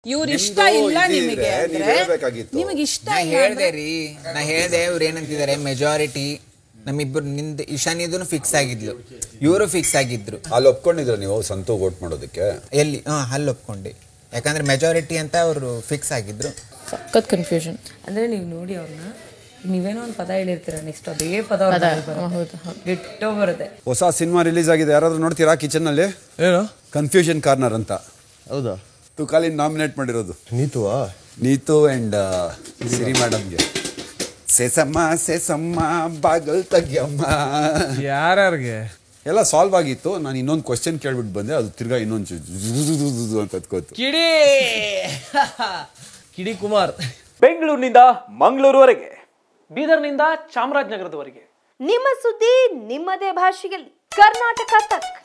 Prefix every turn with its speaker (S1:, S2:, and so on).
S1: ಇವ್ರ ಇಷ್ಟ
S2: ನಿಮ್ದು
S1: ಇಲ್ಲ
S2: ಇದಿದ್ರೆ
S1: ನಿಮಗೆ
S2: ನೀವ್
S1: ಅಂದ್ರೆ
S2: ಹೇಳ್ಬೇಕಾಗಿತ್ತು.
S1: ನಿಮಗೆ ಇಷ್ಟ
S3: ನಾ
S1: ಇಲ್ಲ
S3: ಹೇಳ್ದೆ
S1: ಅಂದ್ರೆ
S3: ರೀ ನಾ ಹೇಳ್ದೆ ಇವ್ರು ಏನಂತಿದ್ದಾರೆ ಮೆಜಾರಿಟಿ ನಮ್ಮಿಬ್ಬರು ನಿಂದ ಇಶಾನಿದೂ ಫಿಕ್ಸ್ ಆಗಿದ್ಲು ಇವರು ಫಿಕ್ಸ್ ಆಗಿದ್ರು
S2: ಅಲ್ಲಿ ಒಪ್ಕೊಂಡಿದ್ರ ನೀವು ಸಂತು ವೋಟ್ ಮಾಡೋದಕ್ಕೆ
S3: ಎಲ್ಲಿ ಹಾ ಅಲ್ಲಿ ಒಪ್ಕೊಂಡೆ ಯಾಕಂದ್ರೆ ಮೆಜಾರಿಟಿ ಅಂತ ಅವರು ಫಿಕ್ಸ್ ಆಗಿದ್ರು
S4: ಸಖತ್ ಕನ್ಫ್ಯೂಷನ್
S5: ಅಂದ್ರೆ ನೀವು ನೋಡಿ ಅವ್ರನ್ನ ನೀವೇನೋ ಒಂದು ಪದ ಹೇಳಿರ್ತೀರ ನೆಕ್ಸ್ಟ್ ಅದೇ ಪದ ಅವ್ರ ಬಾಯಲ್ಲಿ ಬರುತ್ತೆ. ಡಿಟ್ಟೋ ಬರುತ್ತೆ
S2: ಹೊಸ ಸಿನಿಮಾ ರಿಲೀಸ್ ಆಗಿದೆ ಯಾರಾದ್ರೂ ನೋಡ್ತೀರಾ ಕಿಚನ್ ಅಲ್ಲಿ
S6: ಏನು
S2: ಕನ್ಫ್ಯೂಷನ್ ಕಾರ್ನರ್ ಅಂತ
S6: ಹೌದಾ
S2: ತುಕಾಲಿನ್ ನಾಮಿನೇಟ್ ಮಾಡಿರೋದು
S6: ನೀತುವಾ
S2: ನೀತು ಅಂಡ್ ಸಿರಿ ಮೇಡಮ್ಗೆ ಸೇಸಮ್ಮ ಸೇಸಮ್ಮ ಬಾಗಲ್ ತೆಗಿಯಮ್ಮ
S6: ಯಾರ್ಯಾರಿಗೆ
S2: ಎಲ್ಲ ಸಾಲ್ವ್ ಆಗಿತ್ತು ನಾನು ಇನ್ನೊಂದು ಕ್ವಶನ್ ಕೇಳ್ಬಿಟ್ಟು ಬಂದೆ ಅದು ತಿರ್ಗಾ ಇನ್ನೊಂದು ಜು- ಜು- ಜು- ಜು- ಜು- ಜು- ಅಂತ ಅದ್ಕೋತು
S6: ಕಿಡಿ ಕಿಡಿ ಕುಮಾರ್
S7: ಬೆಂಗಳೂರಿನಿಂದ ಮಂಗಳೂರುವರೆಗೆ ಬೀದರ್ನಿಂದ ಚಾಮರಾಜನಗರದವರೆಗೆ
S8: ನಿಮ್ಮ ಸುದ್ದಿ ನಿಮ್ಮದೇ ಭಾಷೆಯಲ್ಲಿ ಕರ್ನಾಟಕ ತಕ್